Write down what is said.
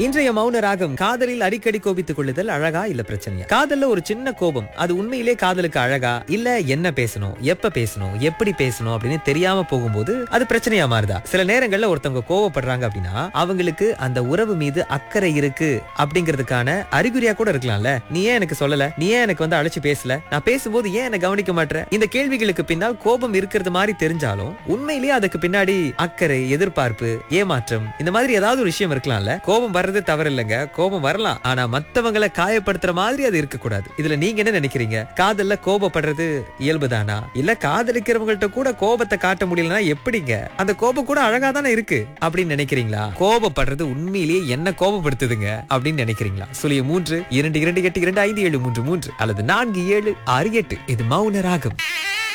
இன்றைய மௌன ராகம் காதலில் அடிக்கடி கோபித்துக் கொள்ளுதல் அழகா இல்ல பிரச்சனையா காதல்ல ஒரு சின்ன கோபம் அது உண்மையிலே காதலுக்கு அழகா இல்ல என்ன பேசணும் எப்ப பேசணும் எப்படி பேசணும் அப்படின்னு தெரியாம போகும்போது அது பிரச்சனையா மாறுதா சில நேரங்கள்ல ஒருத்தவங்க கோவப்படுறாங்க அப்படின்னா அவங்களுக்கு அந்த உறவு மீது அக்கறை இருக்கு அப்படிங்கிறதுக்கான அறிகுறியா கூட இருக்கலாம்ல நீ ஏன் எனக்கு சொல்லல நீ ஏன் எனக்கு வந்து அழைச்சு பேசல நான் பேசும்போது ஏன் என்ன கவனிக்க மாட்டேற இந்த கேள்விகளுக்கு பின்னால் கோபம் இருக்கிறது மாதிரி தெரிஞ்சாலும் உண்மையிலேயே அதுக்கு பின்னாடி அக்கறை எதிர்பார்ப்பு ஏமாற்றம் இந்த மாதிரி ஏதாவது ஒரு விஷயம் இருக்கலாம்ல கோபம் வர்றது தவறு இல்லைங்க கோபம் வரலாம் ஆனா மத்தவங்களை காயப்படுத்துற மாதிரி அது இருக்க கூடாது இதுல நீங்க என்ன நினைக்கிறீங்க காதல்ல கோபப்படுறது இயல்புதானா இல்ல காதலிக்கிறவங்கள்ட்ட கூட கோபத்தை காட்ட முடியலன்னா எப்படிங்க அந்த கோபம் கூட அழகா தானே இருக்கு அப்படின்னு நினைக்கிறீங்களா கோபப்படுறது உண்மையிலேயே என்ன கோபப்படுத்துதுங்க அப்படின்னு நினைக்கிறீங்களா சுழிய மூன்று இரண்டு இரண்டு எட்டு இரண்டு ஐந்து ஏழு மூன்று மூன்று அல்லது நான்கு ஏழு ஆறு எட்டு இது மௌன ராகம்